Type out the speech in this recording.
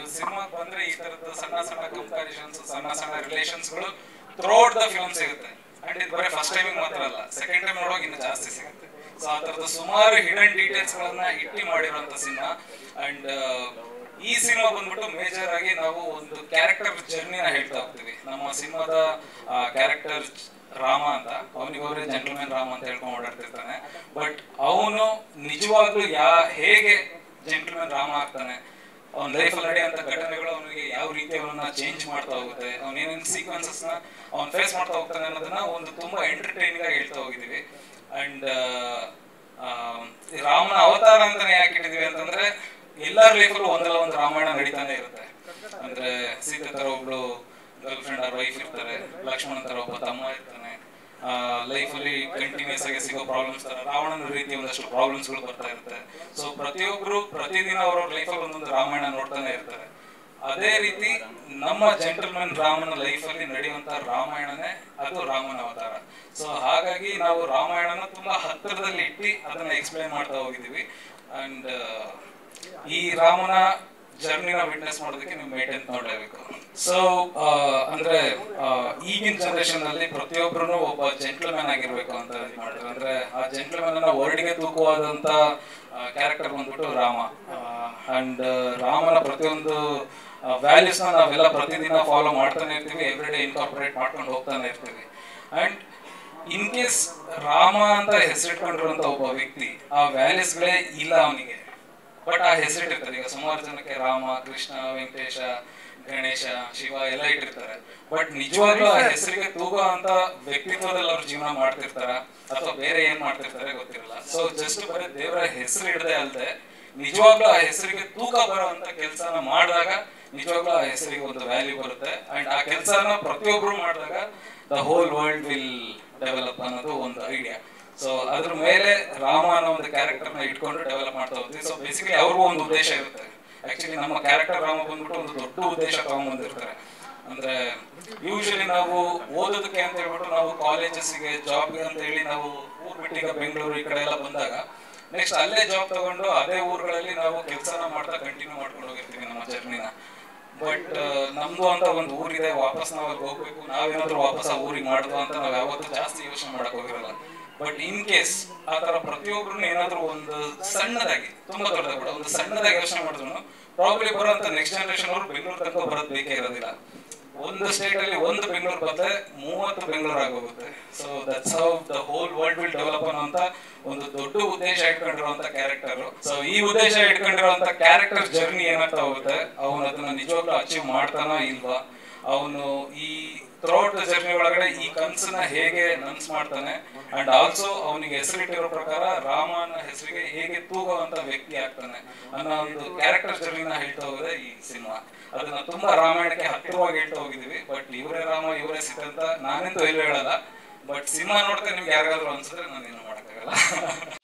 ಸಿನಿಮಾಗೆ ಬಂದ್ರೆ ಈ ತರದ ಸಣ್ಣ ಸಣ್ಣ ಕಂಪಾರಿಷನ್ಸ್ ಸಣ್ಣ ಸಣ್ಣ ರಿಲೇಷನ್ಸ್ಗಳು ಥ್ರೂಔಟ್ ದ ಫಿಲ್ಮ್ ಸಿಗುತ್ತೆ ಅಂಡ್ ಇದು ಬರೀ ಫಸ್ಟ್ ಟೈಮಿಂಗ್ ಮಾತ್ರ ಅಲ್ಲ ಸೆಕೆಂಡ್ ಟೈಮ್ ನೋಡುವಾಗ ಇನ್ನು ಜಾಸ್ತಿ ಸಿಗುತ್ತೆ ಸೊ ಆ ತರದ ಸುಮಾರು ಹಿಡನ್ ಡೀಟೇಲ್ಸ್ ಗಳನ್ನ ಇಟ್ಟಿ ಮಾಡಿರುವಂತ ಸಿನಿಮಾ ಅಂಡ್ ಈ ಸಿನಿಮಾ ಬಂದ್ಬಿಟ್ಟು ಮೇಜರ್ ಆಗಿ ನಾವು ಒಂದು ಕ್ಯಾರೆಕ್ಟರ್ ಜರ್ನಿನ ಹೇಳ್ತಾ ಹೋಗ್ತೀವಿ ನಮ್ಮ ಸಿನಿಮಾದ ಕ್ಯಾರೆಕ್ಟರ್ ರಾಮ ಅಂತ ಅವನಿಗೆ ಅವರೇ ಜೆಂಟಲ್ಮ್ಯಾನ್ ರಾಮ ಅಂತ ಹೇಳ್ಕೊಂಡು ಓಡಾಡ್ತಿರ್ತಾನೆ ಬಟ್ ಅವನು ನಿಜವಾಗ್ಲೂ ಯಾ ಹೇಗೆ ಜೆಂಟಲ್ಮ್ಯಾನ್ ರಾಮ ಆಗ್ತಾನೆ ಅವನ ಲೈಫ್ ಅಲ್ಲಿ ನಡೆಯುವಂತ ಘಟನೆಗಳು ಅವನಿಗೆ ಯಾವ ರೀತಿ ಅವನನ್ನ ಚೇಂಜ್ ಮಾಡ್ತಾ ಹೋಗುತ್ತೆ ಅವ್ನ ಏನೇನು ಸೀಕ್ವೆನ್ಸಸ್ ನ ಅವ್ನ್ ಫೇಸ್ ಮಾಡ್ತಾ ಹೋಗ್ತಾನೆ ಅನ್ನೋದನ್ನ ಒಂದು ತುಂಬಾ ಎಂಟರ್ಟೈನಿಂಗ್ ಆಗಿ ಹೇಳ್ತಾ ಹೋಗಿದೀವಿ ಅಂಡ್ ರಾಮನ ಅವತಾರ ಅಂತಾನೆ ಯಾಕೆ ಇಟ್ಟಿದೀವಿ ಅಂತಂದ್ರೆ ಎಲ್ಲರ ಲೈಫಲ್ಲೂ ಒಂದಲ್ಲ ಒಂದು ರಾಮಾಯಣ ನಡೀತಾನೆ ಇರುತ್ತೆ ಅಂದ್ರೆ ಸೀತೆ ತರ ಒಬ್ಳು ಗರ್ಲ್ ಫ್ರೆಂಡ್ ಆರ್ ವೈಫ್ ಇರ್ತಾರೆ ಲಕ್ಷ್ಮಣನ್ ತರ ಒಬ್ಬ ತಮ್ಮ ಇರ್ತಾನೆ ಲೈಫ್ ಅಲ್ಲಿ ಕಂಟಿನ್ಯೂಸ್ ಆಗಿ ಸಿಗೋ ಪ್ರಾಬ್ಲಮ್ಸ್ ತರ ರಾವಣನ ರೀತಿ ಒಂದಷ್ಟು ಪ್ರಾಬ್ಲಮ್ಸ್ ಗಳು ಬರ್ತಾ ಇರುತ್ತೆ ಸೊ ಪ್ರತಿಯೊಬ್ರು ಪ್ರತಿದಿನ ಅವ್ರವ್ರ ಲೈಫ್ ಅಲ್ಲಿ ಒಂದೊಂದು ರಾಮಾಯಣ ನೋಡ್ತಾನೆ ಇರ್ತಾರೆ ಅದೇ ರೀತಿ ನಮ್ಮ ಜೆಂಟಲ್ಮನ್ ರಾಮನ ಲೈಫ್ ಅಲ್ಲಿ ನಡೆಯುವಂತ ರಾಮಾಯಣನೇ ಅದು ರಾಮನ ಅವತಾರ ಸೊ ಹಾಗಾಗಿ ನಾವು ರಾಮಾಯಣನ ತುಂಬಾ ಹತ್ತಿರದಲ್ಲಿ ಇಟ್ಟು ಅದನ್ನ ಎಕ್ಸ್ಪ್ಲೈನ್ ಮಾಡ್ತಾ ಹೋಗಿದೀವಿ ಅಂಡ್ ಈ ರಾಮನ ಜರ್ನಿನ ವಿಟ್ನೆಸ್ ಮಾಡೋದಕ್ಕೆ ನೀವು ಮೇಂಟೈನ್ ನೋಡಲೇಬೇಕು ಸೊ ಅಂದ್ರೆ ಆ, ಈಗಿನ ಜನರೇಷನ್ ಅಲ್ಲಿ ಪ್ರತಿಯೊಬ್ಬರು ಒಬ್ಬ ಜೆಂಟ್ಲ್ಮ್ಯಾನ್ ಆಗಿರ್ಬೇಕು ಅಂತ ಇದ್ ಮಾಡ್ತಾರೆ ಅಂದ್ರೆ ಆ ಜೆಂಟ್ಲ್ಮ್ಯಾನ್ ಅನ್ನ ವರ್ಡ್ಗೆ ತೂಕವಾದಂತ ಕ್ಯಾರೆಕ್ಟರ್ ಬಂದ್ಬಿಟ್ಟು ರಾಮ ಅಂಡ್ ರಾಮನ ಪ್ರತಿಯೊಂದು ವ್ಯಾಲ್ಯೂಸ್ ನಾವೆಲ್ಲ ಪ್ರತಿದಿನ ಫಾಲೋ ಮಾಡ್ತಾನೆ ಇರ್ತೀವಿ ಎವ್ರಿ ಡೇ ಇನ್ಕಾರ್ಪೊರೇಟ್ ಮಾಡ್ಕೊಂಡು ಹೋಗ್ತಾನೆ ಇರ್ತೀವಿ ಅಂಡ್ ಇನ್ ಕೇಸ್ ರಾಮ ಅಂತ ಹೆಸರಿಟ್ಕೊಂಡಿರುವಂತ ಒಬ್ಬ ವ್ಯಕ್ತಿ ಆ ವ್ಯಾಲ್ಯೂಸ್ ಗಳೇ ಇಲ್ಲ ಅವನಿಗೆ ಬಟ್ ಆ ಹೆಸರಿಟ್ಟಿರ್ತಾರೆ ಈಗ ಸುಮಾರು ಜನಕ್ಕೆ ರಾಮ ಕೃಷ್ಣ ವೆಂಕಟೇಶ ಗಣೇಶ ಶಿವ ಎಲ್ಲ ಇಟ್ಟಿರ್ತಾರೆ ಬಟ್ ನಿಜವಾಗ್ಲೂ ಆ ಹೆಸರಿಗೆ ತೂಗೋ ಅಂತ ವ್ಯಕ್ತಿತ್ವದಲ್ಲಿ ಅವ್ರ ಜೀವನ ಮಾಡ್ತಿರ್ತಾರ ಅಥವಾ ಬೇರೆ ಏನ್ ಮಾಡ್ತಿರ್ತಾರೆ ಗೊತ್ತಿರಲ್ಲ ಸೊ ಜಸ್ಟ್ ಬರೀ ದೇವರ ಹೆಸರು ಇಡದೆ ಅಲ್ಲದೆ ನಿಜವಾಗ್ಲೂ ಆ ಹೆಸರಿಗೆ ತೂಕ ಬರುವಂತ ಕೆಲಸನ ಮಾಡಿದಾಗ ನಿಜವಾಗ್ಲೂ ಆ ಹೆಸರಿಗೆ ಒಂದು ವ್ಯಾಲ್ಯೂ ಬರುತ್ತೆ ಅಂಡ್ ಆ ಕೆಲಸನ ಪ್ರತಿಯೊಬ್ರು ಮಾಡಿದಾಗ the whole world will develop ಅನ್ನೋದು ಒಂದು ಐಡಿಯಾ ಸೊ ಅದ್ರ ಮೇಲೆ ರಾಮ ಅನ್ನೋ ಒಂದು ಕ್ಯಾರೆಕ್ಟರ್ ನ ಇಟ್ಕೊಂಡು ಡೆವಲಪ್ ಮಾಡ್ತಾ ಹೋಗ್ತೀವಿ ಸೊ ಬೇಸಿಕಲಿ ಅವ್ರಿಗೂ ಒಂದು ಉದ್ದೇಶ ಇರುತ್ತೆ ಆಕ್ಚುಲಿ ನಮ್ಮ ಕ್ಯಾರೆಕ್ಟರ್ ರಾಮ ಬಂದ್ಬಿಟ್ಟು ಒಂದು ದೊಡ್ಡ ಉದ್ದೇಶ ತಗೊಂಡ್ಬಂದಿರ್ತಾರೆ ಅಂದ್ರೆ ಯೂಶಲಿ ನಾವು ಓದೋದಕ್ಕೆ ಅಂತ ಹೇಳ್ಬಿಟ್ಟು ನಾವು ಕಾಲೇಜಸ್ಗೆ ಜಾಬ್ಗೆ ಅಂತ ಹೇಳಿ ನಾವು ಊರ್ ಬಿಟ್ಟೀಗ ಬೆಂಗಳೂರು ಈ ಕಡೆ ಎಲ್ಲ ಬಂದಾಗ ನೆಕ್ಸ್ಟ್ ಅಲ್ಲೇ ಜಾಬ್ ತಗೊಂಡು ಅದೇ ಊರುಗಳಲ್ಲಿ ನಾವು ಕೆಲಸನ ಮಾಡ್ತಾ ಕಂಟಿನ್ಯೂ ಮಾಡ್ಕೊಂಡು ಹೋಗಿರ್ತೀವಿ ನಮ್ಮ ಜರ್ನಿನ ಬಟ್ ನಮ್ದು ಅಂತ ಒಂದು ಊರಿದೆ ವಾಪಸ್ ನಾವು ಅಲ್ಲಿ ಹೋಗ್ಬೇಕು ನಾವೇನಾದ್ರೂ ವಾಪಸ್ ಆ ಊರಿಗೆ ಮಾಡುದು ಅಂತ ನಾವು ಯಾವತ್ತೂ ಜಾಸ್ತಿ ಯೋಚನೆ ಮಾಡಕ್ ಹೋಗಿರಲ್ಲ ಬಟ್ ಇನ್ ಕೇಸ್ ಆ ತರ ಪ್ರತಿಯೊಬ್ರು ಏನಾದ್ರೂ ಒಂದು ಸಣ್ಣದಾಗಿ ತುಂಬಾ ದೊಡ್ಡದಾಗಿ ಕೂಡ ಒಂದು ಸಣ್ಣದಾಗಿ ಯೋಚನೆ ಮಾಡಿದ್ರು ಪ್ರಾಬ್ಲಿ ಬರುವಂತ ನೆಕ್ಸ್ಟ್ ಜನರೇಷನ್ ಅವರು ಬೆಂಗಳೂರು ತನಕ ಬರೋದು ಬೇಕೇ ಇರೋದಿಲ್ಲ ಒಂದು ಸ್ಟೇಟ್ ಅಲ್ಲಿ ಒಂದು ಬೆಂಗಳೂರು ಬದಲೆ ಮೂವತ್ತು ಬೆಂಗಳೂರು ಆಗೋಗುತ್ತೆ so that's how the whole world will develop ಅನ್ನೋಂತ ಒಂದು ದೊಡ್ಡ ಉದ್ದೇಶ ಇಟ್ಕೊಂಡಿರುವಂತ ಕ್ಯಾರೆಕ್ಟರ್ ಸೊ ಈ ಉದ್ದೇಶ ಇಟ್ಕೊಂಡಿರುವಂತ ಕ್ಯಾರೆಕ್ಟರ್ ಜರ್ನಿ ಏನಾಗ್ತಾ ಹೋಗುತ್ತೆ ಅವನು ಅದನ್ನ ನಿಜವಾಗ್ಲೂ ಅಚೀವ್ ಮಾಡ್ತಾನೋ ಇಲ್ವಾ ಅವನು ಈ ಥ್ರೂಔಟ್ ದ ಜರ್ನಿ ಒಳಗಡೆ ಈ ಕನ್ಸನ್ನ ಹೇಗೆ ನನ್ಸ್ ಮಾಡ್ತಾನೆ ಅಂಡ್ ಆಲ್ಸೋ ಅವನಿಗೆ ಹೆಸರಿಟ್ಟಿರೋ ಪ್ರಕಾರ ರಾಮ ಅನ್ನೋ ಹೆಸರಿಗೆ ಹೇಗೆ ತೂಗುವಂತ ವ್ಯಕ್ತಿ ಆಗ್ತಾನೆ ಅನ್ನೋ ಒಂದು ಕ್ಯಾರೆಕ್ಟರ್ ಜರ್ನಿನ ಹೇಳ್ತಾ ಹೋಗಿದೆ ಈ ಸಿನಿಮಾ ಅದನ್ನ ತುಂಬಾ ರಾಮಾಯಣಕ್ಕೆ ಹತ್ತಿರವಾಗಿ ಹೇಳ್ತಾ ಹೋಗಿದೀವಿ ಬಟ್ ಇವರೇ ರಾಮ ಇವರೇ ಸೀತೆ ಅಂತ ನಾನೆಂತೂ ಎಲ್ಲೂ ಹೇಳಲ್ಲ ಬಟ್ ಸಿನಿಮಾ ನೋಡ್ತಾ ನಿಮ್ಗೆ ಯಾರಿಗಾದ್ರೂ ಅನ್ಸಿದ್ರೆ ನಾನು ಏನು ಮಾಡಕ್ಕಾಗಲ್ಲ